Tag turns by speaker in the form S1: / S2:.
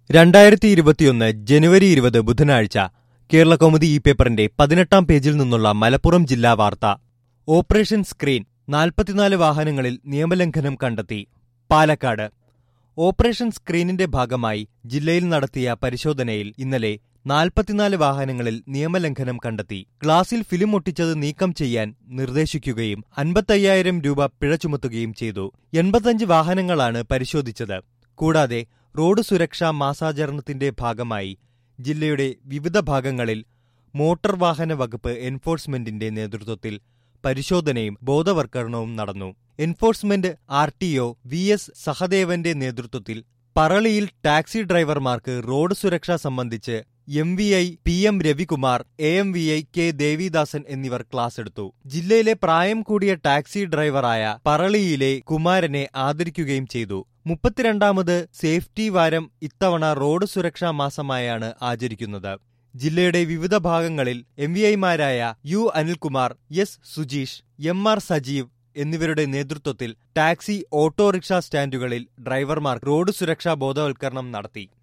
S1: രണ്ടായിരത്തി ഇരുപത്തിയൊന്ന് ജനുവരി ഇരുപത് ബുധനാഴ്ച കേരള കൗമുദി ഈ പേപ്പറിന്റെ പതിനെട്ടാം പേജിൽ നിന്നുള്ള മലപ്പുറം ജില്ലാ വാർത്ത ഓപ്പറേഷൻ സ്ക്രീൻ നാൽപ്പത്തിനാല് വാഹനങ്ങളിൽ നിയമലംഘനം കണ്ടെത്തി പാലക്കാട് ഓപ്പറേഷൻ സ്ക്രീനിന്റെ ഭാഗമായി ജില്ലയിൽ നടത്തിയ പരിശോധനയിൽ ഇന്നലെ നാൽപ്പത്തിനാല് വാഹനങ്ങളിൽ നിയമലംഘനം കണ്ടെത്തി ഗ്ലാസിൽ ഫിലിം ഒട്ടിച്ചത് നീക്കം ചെയ്യാൻ നിർദ്ദേശിക്കുകയും അൻപത്തയ്യായിരം രൂപ പിഴ ചുമത്തുകയും ചെയ്തു എൺപത്തഞ്ച് വാഹനങ്ങളാണ് പരിശോധിച്ചത് കൂടാതെ റോഡ് സുരക്ഷാ മാസാചരണത്തിന്റെ ഭാഗമായി ജില്ലയുടെ വിവിധ ഭാഗങ്ങളിൽ മോട്ടോർ വാഹന വകുപ്പ് എൻഫോഴ്സ്മെന്റിന്റെ നേതൃത്വത്തിൽ പരിശോധനയും ബോധവൽക്കരണവും നടന്നു enforcement R T O V S സഹദേവന്റെ നേതൃത്വത്തിൽ പറളിയിൽ ടാക്സി ഡ്രൈവർമാർക്ക് റോഡ് സുരക്ഷ സംബന്ധിച്ച് M V I P M Ravikumar A M V I K Devidasan എന്നിവർ ക്ലാസ് എടുത്തു ജില്ലയിലെ പ്രായം കൂടിയ ടാക്സി ഡ്രൈവറായ പറളിയിലെ കുമാരനെ ആദരിക്കുകയും ചെയ്തു മുപ്പത്തിരണ്ടാമത് സേഫ്റ്റി വാരം ഇത്തവണ റോഡ് സുരക്ഷാ മാസമായാണ് ആചരിക്കുന്നത് ജില്ലയുടെ വിവിധ ഭാഗങ്ങളിൽ എം വി ഐമാരായ U Anilkumar S Sujeesh M R Sajeev എന്നിവരുടെ നേതൃത്വത്തിൽ ടാക്സി ഓട്ടോറിക്ഷ സ്റ്റാൻഡുകളിൽ ഡ്രൈവർമാർ റോഡ് സുരക്ഷാ ബോധവൽക്കരണം നടത്തി